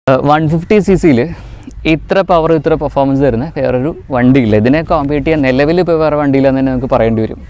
one fifty C സിയിൽ ഇത്ര power ഇത്ര പെർഫോമൻസ് തരുന്ന വേറൊരു വണ്ടിയില്ല ഇതിനെ കോമ്പീറ്റ് ചെയ്യാൻ നിലവിൽ ഇപ്പോൾ വേറെ വണ്ടിയില്ലെന്ന് തന്നെ നമുക്ക് പറയേണ്ടി വരും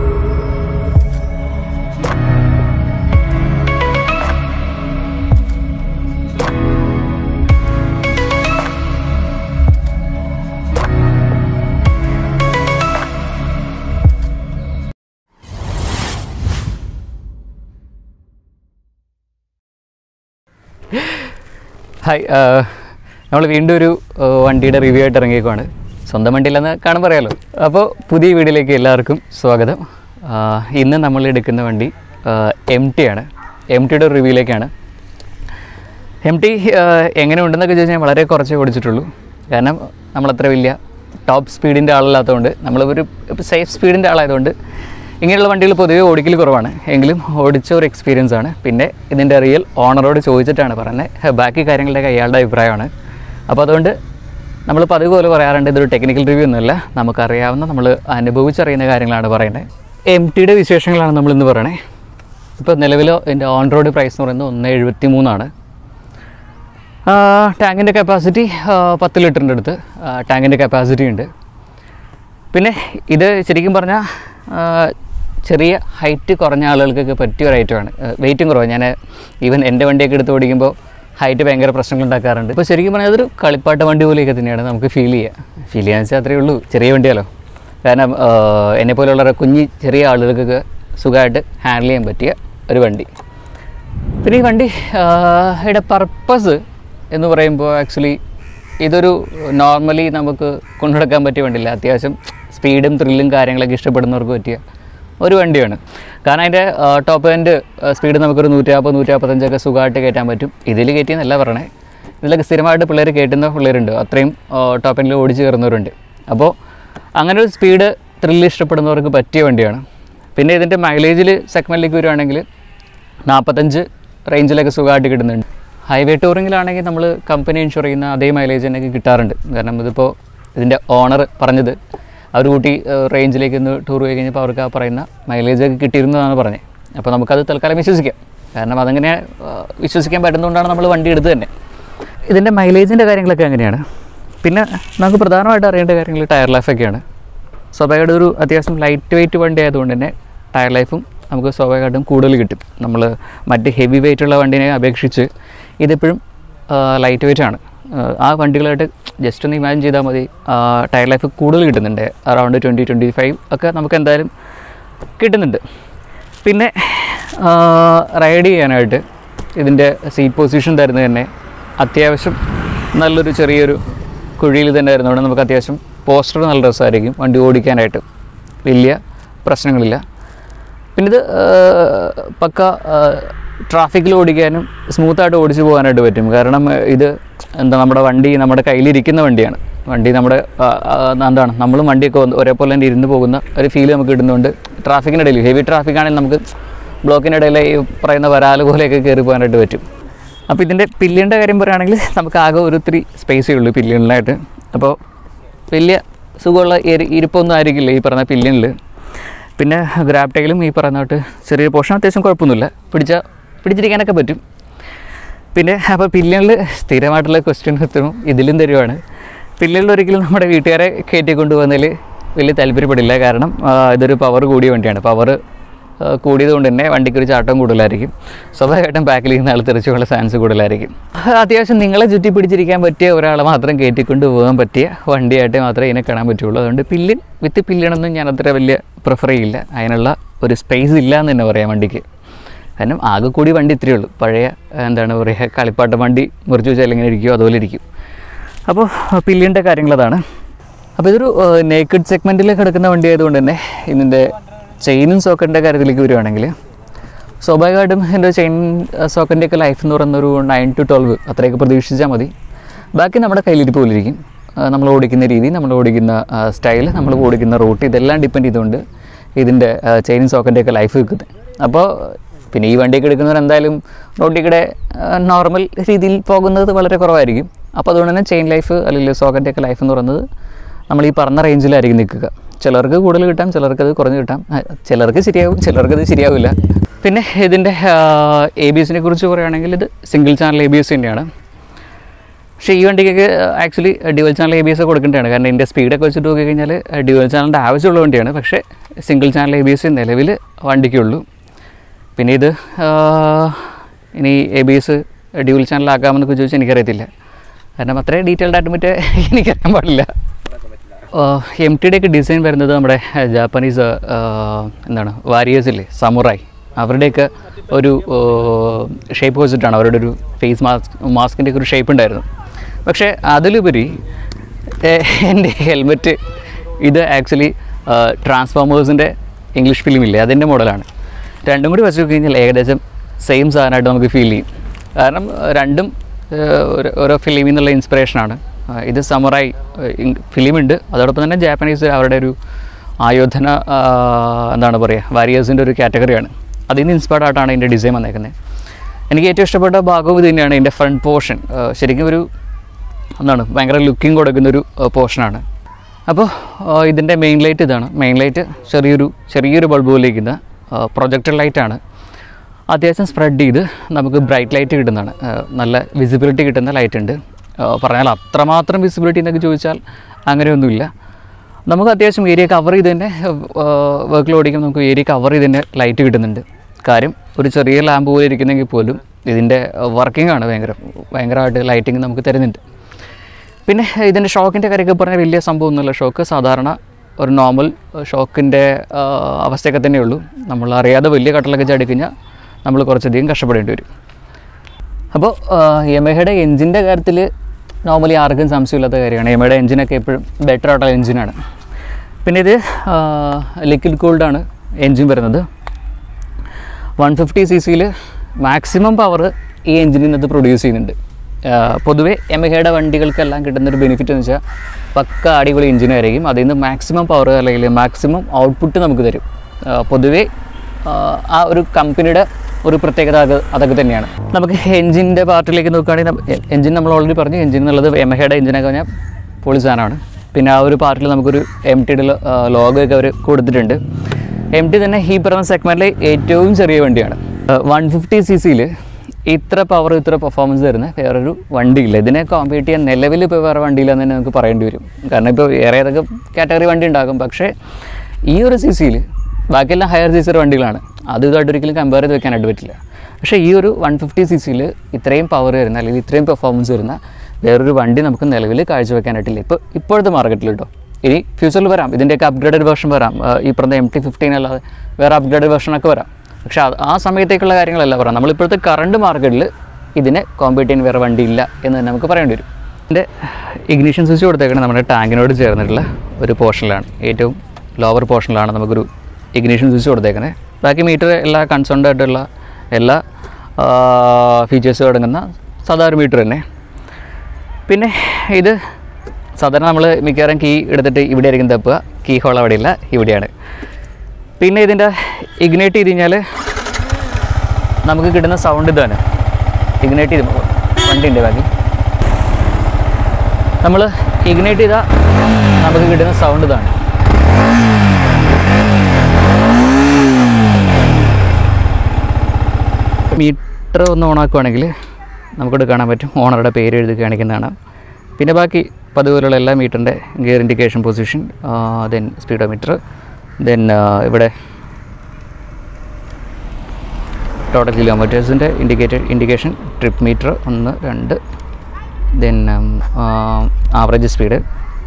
ഹായ് നമ്മൾ വീണ്ടും ഒരു ആ, വണ്ടിയുടെ റിവ്യൂ ആയിട്ട് ഇറങ്ങിയേക്കുവാണ് സ്വന്തം വണ്ടിയില്ലെന്ന് കാണുമ്പോൾ അറിയാലോ അപ്പോൾ പുതിയ വീഡിയോയിലേക്ക് എല്ലാവർക്കും സ്വാഗതം ആ, ഇന്ന് നമ്മൾ എടുക്കുന്ന വണ്ടി എം ടി ആണ് എം ടിയുടെ റിവ്യൂയിലേക്കാണ് എം ടി എങ്ങനെ ഉണ്ടെന്നൊക്കെ ചോദിച്ചാൽ ഞാൻ വളരെ കുറച്ചേ ഓടിച്ചിട്ടുള്ളൂ കാരണം നമ്മളത്ര വലിയ ടോപ്പ് സ്പീഡിൻ്റെ ആളല്ലാത്തതുകൊണ്ട് നമ്മളൊരു സേഫ് സ്പീഡിൻ്റെ ആളായതുകൊണ്ട് ഇങ്ങനെയുള്ള വണ്ടികൾ പൊതുവേ ഓടിക്കൽ കുറവാണ് എങ്കിലും ഓടിച്ച ഒരു എക്സ്പീരിയൻസ് ആണ് പിന്നെ ഇതിൻ്റെ റിയൽ ഓണറോട് ചോദിച്ചിട്ടാണ് പറയുന്നത് ബാക്കി കാര്യങ്ങളുടെയൊക്കെ അയാളുടെ അഭിപ്രായമാണ് അപ്പോൾ അതുകൊണ്ട് നമ്മൾ പതിവ് പോലെ പറയാറുണ്ട് ഇതൊരു ടെക്നിക്കൽ റിവ്യൂ ഒന്നുമല്ല നമുക്കറിയാവുന്ന നമ്മൾ അനുഭവിച്ചറിയുന്ന കാര്യങ്ങളാണ് പറയുന്നത് എം ടിയുടെ വിശേഷങ്ങളാണ് നമ്മളിന്ന് പറയണേ ഇപ്പോൾ നിലവിൽ എൻ്റെ ഓൺ റോഡ് പ്രൈസ് എന്ന് പറയുന്നത് ഒന്ന് എഴുപത്തി മൂന്നാണ് ടാങ്കിൻ്റെ കപ്പാസിറ്റി പത്ത് ലിറ്ററിൻ്റെ അടുത്ത് ടാങ്കിൻ്റെ കപ്പാസിറ്റി ഉണ്ട് പിന്നെ ഇത് ശരിക്കും പറഞ്ഞാൽ ചെറിയ ഹൈറ്റ് കുറഞ്ഞ ആളുകൾക്കൊക്കെ പറ്റിയ ഒരു ഐറ്റമാണ് വെയിറ്റും കുറവാണ് ഞാൻ ഈവൻ എൻ്റെ വണ്ടിയൊക്കെ എടുത്ത് ഓടിക്കുമ്പോൾ ഹൈറ്റ് ഭയങ്കര പ്രശ്നങ്ങൾ ഉണ്ടാക്കാറുണ്ട് ഇപ്പോൾ ശരിക്കും പറഞ്ഞാൽ അതൊരു കളിപ്പാട്ട വണ്ടി പോലെയൊക്കെ തന്നെയാണ് നമുക്ക് ഫീൽ ചെയ്യുക ഫീൽ ചെയ്യാന്ന് വെച്ചാൽ അത്രയേ ഉള്ളൂ ചെറിയ വണ്ടിയാലോ കാരണം എന്നെ പോലെയുള്ള കുഞ്ഞി ചെറിയ ആളുകൾക്കൊക്കെ സുഖമായിട്ട് ഹാൻഡിൽ ചെയ്യാൻ പറ്റിയ ഒരു വണ്ടി പിന്നെ ഈ വണ്ടി യുടെ പർപ്പസ് എന്ന് പറയുമ്പോൾ ആക്ച്വലി ഇതൊരു നോർമലി നമുക്ക് കൊണ്ടുനടക്കാൻ പറ്റിയ വണ്ടിയില്ല അത്യാവശ്യം സ്പീഡും ത്രില്ലും കാര്യങ്ങളൊക്കെ ഇഷ്ടപ്പെടുന്നവർക്ക് പറ്റിയ ഒരു വണ്ടിയാണ് കാരണം അതിൻ്റെ ടോപ്പ് എൻഡ് സ്പീഡ് നമുക്കൊരു നൂറ്റാപ്പത് നൂറ്റാപ്പത്തഞ്ചൊക്കെ സുഖമായിട്ട് കയറ്റാൻ പറ്റും ഇതിൽ കയറ്റിയെന്നല്ല പറയണേ ഇതിലൊക്കെ സ്ഥിരമായിട്ട് പിള്ളേർ കയറ്റുന്ന പിള്ളേരുണ്ട് അത്രയും ടോപ്പ് എൻഡിൽ ഓടിച്ച് കയറുന്നവരുണ്ട് അപ്പോൾ അങ്ങനെ ഒരു സ്പീഡ് ത്രില്ല് ഇഷ്ടപ്പെടുന്നവർക്ക് പറ്റിയ വണ്ടിയാണ് പിന്നെ ഇതിൻ്റെ മൈലേജിൽ സെഗ്മെൻറ്റിലേക്ക് വരുവാണെങ്കിൽ നാൽപ്പത്തഞ്ച് റേഞ്ചിലൊക്കെ സുഖമായിട്ട് കിട്ടുന്നുണ്ട് ഹൈവേ ടൂറിങ്ങിലാണെങ്കിൽ നമ്മൾ കമ്പനി ഇൻഷുർ ചെയ്യുന്ന അതേ മൈലേജ് തന്നെ കിട്ടാറുണ്ട് കാരണം ഇതിപ്പോൾ ഇതിൻ്റെ ഓണർ പറഞ്ഞത് അവർ കൂട്ടി റേഞ്ചിലേക്ക് ഒന്ന് ടൂർ പോയി കഴിഞ്ഞപ്പോൾ അവർക്ക് ആ പറയുന്ന മൈലേജൊക്കെ കിട്ടിയിരുന്നതാണ് പറഞ്ഞത് അപ്പോൾ നമുക്കത് തൽക്കാലം വിശ്വസിക്കാം കാരണം അതങ്ങനെ ആ, വിശ്വസിക്കാൻ പറ്റുന്നതുകൊണ്ടാണ് നമ്മൾ വണ്ടി എടുത്തത് തന്നെ ഇതിൻ്റെ മൈലേജിൻ്റെ കാര്യങ്ങളൊക്കെ അങ്ങനെയാണ് പിന്നെ നമുക്ക് പ്രധാനമായിട്ട് അറിയേണ്ട കാര്യങ്ങൾ ടയർ ലൈഫൊക്കെയാണ് സ്വാഭാവികമായിട്ടും ഒരു അത്യാവശ്യം ലൈറ്റ് വെയിറ്റ് വണ്ടി ആയതുകൊണ്ട് തന്നെ ടയർ ലൈഫും നമുക്ക് സ്വാഭാവികമായിട്ടും കൂടുതൽ കിട്ടും നമ്മൾ മറ്റ് ഹെവി വെയിറ്റ് ഉള്ള വണ്ടിനെ അപേക്ഷിച്ച് ഇതിപ്പോഴും ലൈറ്റ് വെയിറ്റ് ആണ് ആ, ആ വണ്ടികളായിട്ട് ജസ്റ്റ് ഒന്ന് ഇമാജിൻ ചെയ്താൽ മതി ടയർ ലൈഫ് കൂടുതൽ കിട്ടുന്നുണ്ട് അറൗണ്ട് ട്വൻറ്റി ട്വൻറ്റി ഫൈവ് ഒക്കെ നമുക്ക് എന്തായാലും കിട്ടുന്നുണ്ട് പിന്നെ റൈഡ് ചെയ്യാനായിട്ട് ഇതിൻ്റെ സീറ്റ് പൊസിഷൻ തരുന്നത് തന്നെ അത്യാവശ്യം നല്ലൊരു ചെറിയൊരു കുഴിയിൽ തന്നെ ആയിരുന്നതുകൊണ്ട് നമുക്ക് അത്യാവശ്യം പോസ്റ്റർ നല്ല രസമായിരിക്കും വണ്ടി ഓടിക്കാനായിട്ട് വലിയ പ്രശ്നങ്ങളില്ല പിന്നെ ഇത് ആ, പക്ക ട്രാഫിക്കിൽ ഓടിക്കാനും സ്മൂത്തായിട്ട് ഓടിച്ചു പോകാനായിട്ട് പറ്റും കാരണം ആ, ഇത് എന്താ നമ്മുടെ വണ്ടി നമ്മുടെ കയ്യിലിരിക്കുന്ന വണ്ടിയാണ് വണ്ടി നമ്മുടെ ആ, ആ, എന്താണ് നമ്മളും വണ്ടിയൊക്കെ ഒന്ന് ഒരേപോലെ തന്നെ ഇരുന്ന് പോകുന്ന ഒരു ഫീൽ നമുക്ക് കിട്ടുന്നുണ്ട് ട്രാഫിക്കിനിടയിൽ ഹെവി ട്രാഫിക് ആണെങ്കിൽ നമുക്ക് ബ്ലോക്കിനിടയിൽ ഈ പറയുന്ന വരാല് പോലെയൊക്കെ കയറി പോകാനായിട്ട് പറ്റും അപ്പോൾ ഇതിൻ്റെ പില്ലിൻ്റെ കാര്യം പറയുകയാണെങ്കിൽ നമുക്ക് ആകെ ഒരു ഇത്തിരി സ്പേസേ ഉള്ളൂ പില്ലിയണിലായിട്ട് അപ്പോൾ വലിയ സുഖമുള്ള ഇരി- ഇരിപ്പൊന്നും ആയിരിക്കില്ല ഈ പറഞ്ഞ പില്ലിയനിൽ പിന്നെ ഗ്രാബ് ടൈലും ഈ പറയുന്നതായിട്ട് ചെറിയ പോർഷൻ അത്യാവശ്യം കുഴപ്പമൊന്നുമില്ല പിടിച്ച പിടിച്ചിരിക്കാനൊക്കെ പറ്റും പിന്നെ അപ്പോൾ പില്ലിയനിൽ സ്ഥിരമായിട്ടുള്ള ക്വസ്റ്റ്യൻ എത്തും ഇതിലും തരുവാണ് പില്ലിയനിൽ ഒരിക്കലും നമ്മുടെ വീട്ടുകാരെ കയറ്റി കൊണ്ടുപോകുന്നതിൽ വലിയ താല്പര്യപ്പെടില്ല കാരണം ആ, ഇതൊരു പവർ കൂടിയ വണ്ടിയാണ് പവർ കൂടിയത് കൊണ്ട് തന്നെ വണ്ടിക്ക് ഒരു ചാട്ടം കൂടുതലായിരിക്കും സ്വാഭാവികമായിട്ടും ബാക്കിൽ ഇരുന്ന ആൾ തെറിച്ചുള്ള ചാൻസ് കൂടുതലായിരിക്കും അത്യാവശ്യം നിങ്ങളെ ചുറ്റി പിടിച്ചിരിക്കാൻ പറ്റിയ ഒരാളെ മാത്രം കയറ്റിക്കൊണ്ട് പോകാൻ പറ്റിയ വണ്ടിയായിട്ട് മാത്രമേ ഇതിനെ കാണാൻ പറ്റുള്ളൂ അതുകൊണ്ട് പില്ലിൻ വിത്ത് പില്ലിനൊന്നും ഞാൻ അത്ര വലിയ പ്രിഫർ ചെയ്യില്ല അതിനുള്ള ഒരു സ്പേസ് ഇല്ല എന്ന് തന്നെ പറയാം വണ്ടിക്ക് കാരണം ആകെ കൂടി വണ്ടി ഇത്രയേ ഉള്ളൂ പഴയ എന്താണ് പറയുക കളിപ്പാട്ട വണ്ടി മുറിച്ച് വെച്ചാൽ എങ്ങനെ ഇരിക്കുമോ അതുപോലെ ഇരിക്കും അപ്പോൾ പില്ലിൻ്റെ കാര്യങ്ങളതാണ് അപ്പോൾ ഇതൊരു നേക്കഡ് സെഗ്മെൻറ്റിൽ കിടക്കുന്ന വണ്ടി ആയതുകൊണ്ട് തന്നെ ഇതിൻ്റെ ചെയിനും സോക്കറ്റിൻ്റെ കാര്യത്തിലേക്ക് വരുവാണെങ്കിൽ സ്വാഭാവികമായിട്ടും എൻ്റെ ചെയിൻ സോക്കറ്റിൻ്റെയൊക്കെ ലൈഫ് എന്ന് പറയുന്ന ഒരു നയൻ ടു ട്വൽവ് അത്രയൊക്കെ പ്രതീക്ഷിച്ചാൽ മതി ബാക്കി നമ്മുടെ കയ്യിലിരിപ്പ് പോലെ ഇരിക്കും ആ, നമ്മൾ ഓടിക്കുന്ന രീതി നമ്മൾ ഓടിക്കുന്ന സ്റ്റൈൽ നമ്മൾ ഓടിക്കുന്ന റൂട്ട് ഇതെല്ലാം ഡിപ്പെൻഡ് ചെയ്തുകൊണ്ട് ഇതിൻ്റെ ചെയിൻ സോക്കറ്റിൻ്റെയൊക്കെ ലൈഫ് വെക്കുന്നത് അപ്പോൾ പിന്നെ ഈ വണ്ടിയൊക്കെ എടുക്കുന്നവർ എന്തായാലും റോഡിൽ കൂടെ നോർമൽ രീതിയിൽ പോകുന്നത് വളരെ കുറവായിരിക്കും അപ്പോൾ അതുകൊണ്ട് തന്നെ ചെയിൻ ലൈഫ് അല്ലെങ്കിൽ സോക്കറ്റിൻ്റെയൊക്കെ ലൈഫ് എന്ന് പറയുന്നത് നമ്മൾ ഈ പറഞ്ഞ റേഞ്ചിലായിരിക്കും നിൽക്കുക ചിലർക്ക് കൂടുതൽ കിട്ടാം ചിലർക്ക് അത് കുറഞ്ഞ് കിട്ടാം ആ, ചിലർക്ക് ശരിയാവും ചിലർക്ക് അത് ശരിയാവില്ല പിന്നെ ഇതിൻ്റെ എ ബി എസിനെ കുറിച്ച് പറയുകയാണെങ്കിൽ ഇത് single channel A B S തന്നെയാണ് പക്ഷേ ഈ വണ്ടിക്കൊക്കെ actually dual channel A B S കൊടുക്കേണ്ടതാണ് കാരണം ഇതിൻ്റെ സ്പീഡൊക്കെ വെച്ചിട്ട് നോക്കി കഴിഞ്ഞാൽ ഡ്യുവൽ ചാനലിൻ്റെ ആവശ്യമുള്ള വണ്ടിയാണ് പക്ഷേ single channel A B S നിലവിൽ വണ്ടിക്കുള്ളൂ പിന്നെ ഇത് ആ, ഇനി എ ബി എസ് ഡ്യുവൽ ചാനലാക്കാമെന്നൊക്കെ ചോദിച്ചാൽ എനിക്കറിയത്തില്ല കാരണം അത്രയും ഡീറ്റെയിൽഡ് ആയിട്ട് മറ്റേ എനിക്കറിയാൻ പാടില്ല എം ടിയുടെയൊക്കെ ഡിസൈൻ വരുന്നത് നമ്മുടെ ജാപ്പനീസ് എന്താണ് വാരിയേഴ്സ് ഇല്ലേ സമുറായി അവരുടെയൊക്കെ ഒരു ഷേപ്പ് വെച്ചിട്ടാണ് അവരുടെ ഒരു ഫേസ് മാസ്ക് മാസ്കിൻ്റെ ഒക്കെ ഒരു ഷേപ്പ് ഉണ്ടായിരുന്നു പക്ഷേ അതിലുപരി ഏഹ്, എൻ്റെ ഹെൽമെറ്റ് ഇത് ആക്ച്വലി ട്രാൻസ്ഫോമേഴ്സിൻ്റെ ഇംഗ്ലീഷ് ഫിലിമില്ലേ അതിൻ്റെ മോഡലാണ് രണ്ടും കൂടി വെച്ച് നോക്കി കഴിഞ്ഞാൽ ഏകദേശം സെയിം സാധനമായിട്ട് നമുക്ക് ഫീൽ ചെയ്യും കാരണം ഏഹ്, രണ്ടും ഏഹ്, ഒരു- ഓരോ ഫിലിമിൽ നിന്നുള്ള ഇൻസ്പിറേഷനാണ് ആഹ് ഇത് സമുറായി ഫിലിമുണ്ട് അതോടൊപ്പം തന്നെ ജാപ്പനീസ് അവരുടെ ഒരു ആയോധന ആഹ് എന്താണ് പറയുക വാരിയേഴ്സിൻ്റെ ഒരു കാറ്റഗറിയാണ് അതിൽ നിന്ന് ഇൻസ്പയർഡ് ആയിട്ടാണ് ഇതിൻ്റെ ഡിസൈൻ വന്നേക്കുന്നത് എനിക്ക് ഏറ്റവും ഇഷ്ടപ്പെട്ട ഭാഗവും ഇത് തന്നെയാണ് ഇതിൻ്റെ ഫ്രണ്ട് പോർഷൻ ശരിക്കും ഒരു എന്താണ് ഭയങ്കര ലുക്കിംഗ് കൊടുക്കുന്ന ഒരു പോർഷനാണ് അപ്പോൾ ഇതിൻ്റെ മെയിൻ ലൈറ്റ് ഇതാണ് മെയിൻ ലൈറ്റ് ചെറിയൊരു ചെറിയൊരു ബൾബ് പോലിരിക്കുന്ന പ്രൊജക്ടർ ലൈറ്റാണ് അത്യാവശ്യം സ്പ്രെഡ് ചെയ്ത് നമുക്ക് ബ്രൈറ്റ് ലൈറ്റ് കിട്ടുന്നതാണ് ആ, നല്ല വിസിബിലിറ്റി കിട്ടുന്ന ലൈറ്റ് ഉണ്ട് ആ, പറഞ്ഞാൽ അത്രമാത്രം വിസിബിലിറ്റി എന്നൊക്കെ ചോദിച്ചാൽ അങ്ങനെയൊന്നുമില്ല നമുക്ക് അത്യാവശ്യം ഏരിയ കവർ ചെയ്ത് തന്നെ വർക്കിൽ ഓടിക്കുമ്പോൾ നമുക്ക് ഏരിയ കവർ ചെയ്ത് തന്നെ ലൈറ്റ് കിട്ടുന്നുണ്ട് കാര്യം ഒരു ചെറിയ ലാമ്പ് പോലെ ഇരിക്കുന്നെങ്കിൽ പോലും ഇതിൻ്റെ വർക്കിംഗ് ആണ് ഭയങ്കര ഭയങ്കരമായിട്ട് ലൈറ്റിംഗ് നമുക്ക് തരുന്നുണ്ട് പിന്നെ ഇതിൻ്റെ ഷോക്കിൻ്റെ കാര്യമൊക്കെ പറഞ്ഞാൽ വലിയ സംഭവമൊന്നുമില്ല ഷോക്ക് സാധാരണ ഒരു നോർമൽ ഷോക്കിൻ്റെ അവസ്ഥയൊക്കെ തന്നെയുള്ളൂ നമ്മൾ അറിയാതെ വലിയ കട്ടലൊക്കെ ചാടിക്കഴിഞ്ഞാൽ നമ്മൾ കുറച്ചധികം കഷ്ടപ്പെടേണ്ടി വരും അപ്പോൾ യമഹയുടെ എഞ്ചിൻ്റെ കാര്യത്തിൽ നോർമലി ആർക്കും സംശയമില്ലാത്ത കാര്യമാണ് യമഹയുടെ എഞ്ചിനൊക്കെ എപ്പോഴും ബെറ്റർ ആയിട്ടുള്ള എഞ്ചിനാണ് പിന്നെ ഇത് ലിക്വിഡ് കൂൾഡാണ് എഞ്ചിൻ വരുന്നത് വൺ ഫിഫ്റ്റി സി സിയിൽ മാക്സിമം പവർ ഈ എഞ്ചിനിൽ നിന്ന് പ്രൊഡ്യൂസ് ചെയ്യുന്നുണ്ട് ആഹ് പൊതുവേ എമഹയുടെ വണ്ടികൾക്കെല്ലാം കിട്ടുന്നൊരു ബെനിഫിറ്റ് എന്ന് വെച്ചാൽ പക്ക അടിപൊളി എഞ്ചിനായിരിക്കും അതിൽ നിന്ന് മാക്സിമം പവർ അല്ലെങ്കിൽ മാക്സിമം ഔട്ട്പുട്ട് നമുക്ക് തരും ആഹ് പൊതുവേ ആഹ് ആ ഒരു കമ്പനിയുടെ ഒരു പ്രത്യേകത അത് അതൊക്കെ തന്നെയാണ് നമുക്ക് എഞ്ചിൻ്റെ പാർട്ടിലേക്ക് നോക്കുകയാണെങ്കിൽ എഞ്ചിൻ നമ്മൾ ഓൾറെഡി പറഞ്ഞു എഞ്ചിൻ എന്നുള്ളത് എമഹയുടെ എഞ്ചിനൊക്കെ പറഞ്ഞാൽ പൊളി സാധനമാണ് പിന്നെ ആ ഒരു പാർട്ടിൽ നമുക്കൊരു എം ടിയുടെ ലോഗോ ഒക്കെ അവർ കൊടുത്തിട്ടുണ്ട് എം ടി തന്നെ ഈ പറഞ്ഞ സെഗ്മെൻറ്റിലെ ഏറ്റവും ചെറിയ വണ്ടിയാണ് വൺ ഫിഫ്റ്റി സി സിയിൽ ഇത്ര പവർ ഇത്ര പെർഫോമൻസ് തരുന്ന വേറൊരു വണ്ടിയില്ല ഇതിനെ കോമ്പീറ്റ് ചെയ്യാൻ നിലവിൽ ഇപ്പോൾ വേറെ വണ്ടിയില്ലെന്ന് തന്നെ നമുക്ക് പറയേണ്ടി വരും കാരണം ഇപ്പോൾ വേറെ ഏതൊക്കെ കാറ്റഗറി വണ്ടി ഉണ്ടാകും പക്ഷേ ഈ ഒരു സി സിയിൽ ബാക്കിയെല്ലാം ഹയർ സി സിയുടെ വണ്ടികളാണ് അത് ഇതുമായിട്ട് ഒരിക്കലും കമ്പയർ ചെയ്ത് വെക്കാനായിട്ട് പറ്റില്ല പക്ഷേ ഈ ഒരു വൺ ഫിഫ്റ്റി സി സിയിൽ ഇത്രയും പവർ വരുന്ന അല്ലെങ്കിൽ ഇത്രയും പെർഫോമൻസ് വരുന്ന വേറൊരു വണ്ടി നമുക്ക് നിലവിൽ കാഴ്ചവെക്കാനായിട്ടില്ല ഇപ്പോൾ ഇപ്പോഴത്തെ മാർക്കറ്റിൽ കേട്ടോ ഇനി ഫ്യൂച്ചറിൽ വരാം ഇതിൻ്റെയൊക്കെ അപ്ഗ്രേഡഡ് വേർഷൻ വരാം ആ, ഈ പറഞ്ഞ എം ടി ഫിഫ്റ്റീൻ അല്ലാതെ വേറെ അപ്ഗ്രേഡഡ് വേർഷനൊക്കെ വരാം പക്ഷേ അത് ആ സമയത്തേക്കുള്ള കാര്യങ്ങളല്ല പറയാം നമ്മളിപ്പോഴത്തെ കറണ്ട് മാർക്കറ്റിൽ ഇതിനെ കോമ്പീറ്റ് ചെയ്യാൻ വേറെ വണ്ടിയില്ല എന്ന് തന്നെ നമുക്ക് പറയേണ്ടി വരും ഇതിൻ്റെ ഇഗ്നീഷൻ സ്വിച്ച് കൊടുത്തേക്കുന്നത് നമ്മുടെ ടാങ്കിനോട് ചേർന്നിട്ടുള്ള ഒരു പോർഷനിലാണ് ഏറ്റവും ലോവർ പോർഷനിലാണ് നമുക്കൊരു ഇഗ്നീഷൻ സ്വിച്ച് കൊടുത്തേക്കുന്നത് ബാക്കി മീറ്റർ എല്ലാ കൺസേൺഡ് ആയിട്ടുള്ള എല്ലാ ഫീച്ചേഴ്സും അടങ്ങുന്ന സാധാരണ മീറ്റർ തന്നെ പിന്നെ ഇത് സാധാരണ നമ്മൾ മിക്കവാറും കീ എടുത്തിട്ട് ഇവിടെ ആയിരിക്കും തപ്പുക കീ ഹോൾ അവിടെയില്ല ഇവിടെയാണ് പിന്നെ ഇതിൻ്റെ ഇഗ്നേറ്റ് ചെയ്ത് കഴിഞ്ഞാൽ നമുക്ക് കിട്ടുന്ന സൗണ്ട് ഇതാണ് ഇഗ്നേറ്റ് ചെയ്ത് വണ്ടി ഉണ്ട് ബാക്കി നമ്മൾ ഇഗ്നേറ്റ് ചെയ്താൽ നമുക്ക് കിട്ടുന്ന സൗണ്ട് ഇതാണ് മീറ്റർ ഒന്ന് ഓണാക്കുവാണെങ്കിൽ നമുക്കിവിടെ കാണാൻ പറ്റും ഓണറുടെ പേര് എഴുതി കാണിക്കുന്നതാണ് പിന്നെ ബാക്കി പതുപോലുള്ള എല്ലാ മീറ്ററിൻ്റെ gear indication position then speedometer then ഇവിടെ ടോട്ടൽ കിലോമീറ്റേഴ്സിൻ്റെ ഇൻഡിക്കേറ്റഡ് ഇൻഡിക്കേഷൻ ട്രിപ്പ് മീറ്റർ ഒന്ന് രണ്ട് ദെൻ ആവറേജ് സ്പീഡ്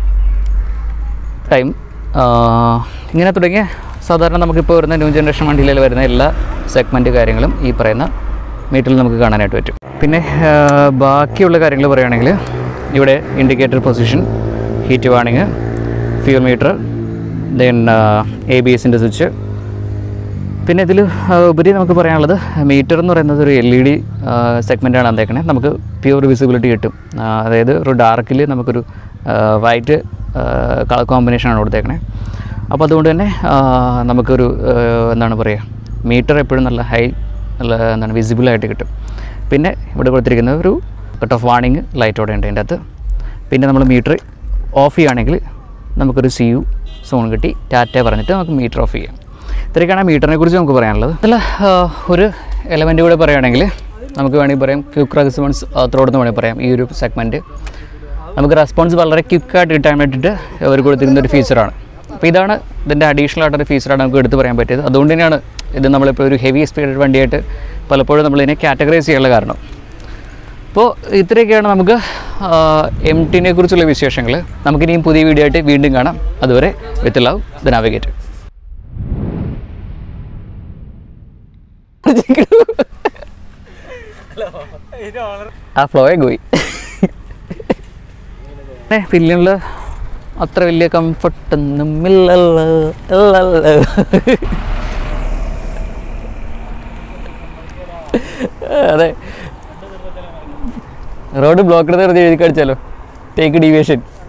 ടൈം ഇങ്ങനെ തുടങ്ങിയ സാധാരണ നമുക്കിപ്പോൾ വരുന്ന ന്യൂ ജനറേഷൻ വണ്ടിയിൽ വരുന്ന എല്ലാ സെഗ്മെൻറ്റ് കാര്യങ്ങളും ഈ പറയുന്ന മീറ്ററിൽ നമുക്ക് കാണാനായിട്ട് പറ്റും പിന്നെ ആ, ബാക്കിയുള്ള കാര്യങ്ങൾ പറയുകയാണെങ്കിൽ ഇവിടെ ഇൻഡിക്കേറ്റർ പൊസിഷൻ ഹീറ്റ് വാണിങ് fuel meter then A B എസിൻ്റെ സ്വിച്ച് പിന്നെ ഇതിൽ ഉപരി നമുക്ക് പറയാനുള്ളത് മീറ്റർ എന്ന് പറയുന്നത് ഒരു എൽ ഇ ഡി സെഗ്മെൻറ്റാണ് വന്നേക്കണേ നമുക്ക് പ്യൂർ വിസിബിലിറ്റി കിട്ടും ആ, അതായത് ഒരു ഡാർക്കിൽ നമുക്കൊരു വൈറ്റ് കളർ കോമ്പിനേഷനാണ് കൊടുത്തേക്കണേ അപ്പോൾ അതുകൊണ്ട് തന്നെ ആ, നമുക്കൊരു ആ, എന്താണ് പറയുക മീറ്റർ എപ്പോഴും നല്ല ഹൈ നല്ല എന്താണ് വിസിബിളായിട്ട് കിട്ടും പിന്നെ ഇവിടെ കൊടുത്തിരിക്കുന്ന ഒരു കട്ട് ഓഫ് വാണിംഗ് ലൈറ്റോടെ ഉണ്ട് അതിൻ്റെ അകത്ത് പിന്നെ നമ്മൾ മീറ്റർ ഓഫ് ചെയ്യുകയാണെങ്കിൽ നമുക്കൊരു സി യു സോൺ കിട്ടി ടാറ്റ പറഞ്ഞിട്ട് നമുക്ക് മീറ്റർ ഓഫ് ചെയ്യാം ഇത്രയൊക്കെയാണ് മീറ്ററിനെ കുറിച്ച് നമുക്ക് പറയാനുള്ളത് അതിൽ ഒരു എലമെൻറ്റ് കൂടെ പറയുകയാണെങ്കിൽ നമുക്ക് വേണമെങ്കിൽ പറയാം ക്വിക്ക് റെസ്പോൺസ് ത്രോഡ് എന്ന് വേണമെങ്കിൽ പറയാം ഈ ഒരു സെഗ്മെൻറ്റ് നമുക്ക് റെസ്പോൺസ് വളരെ ക്വിക്കായിട്ട് കിട്ടാൻ വേണ്ടിയിട്ട് അവർ കൊടുത്തിരുന്ന ഒരു ഫീച്ചറാണ് അപ്പോൾ ഇതാണ് ഇതിൻ്റെ അഡീഷണൽ ആയിട്ടൊരു ഫീച്ചറാണ് നമുക്ക് എടുത്ത് പറയാൻ പറ്റിയത് അതുകൊണ്ട് തന്നെയാണ് ഇത് നമ്മളിപ്പോൾ ഒരു ഹെവി സ്പീഡ് വണ്ടിയായിട്ട് പലപ്പോഴും നമ്മളിതിനെ കാറ്റഗറൈസ് ചെയ്യാനുള്ള കാരണം അപ്പോൾ ഇത്രയൊക്കെയാണ് നമുക്ക് എം ടിനെ കുറിച്ചുള്ള വിശേഷങ്ങൾ നമുക്കിനിയും പുതിയ വീഡിയോ ആയിട്ട് വീണ്ടും കാണാം അതുവരെ വിത്ത് ലവ് ദ നാവിഗേറ്റ് ആ ഫ്ലോയെ പോയി പിന്നിൽ അത്ര വലിയ കംഫർട്ടൊന്നും ഇല്ലല്ലോ ഇല്ലല്ലോ അതെ റോഡ് ബ്ലോക്ക് എടുത്ത് എഴുതി കാണിച്ചാലോ ടേക്ക് ഡീവിയേഷൻ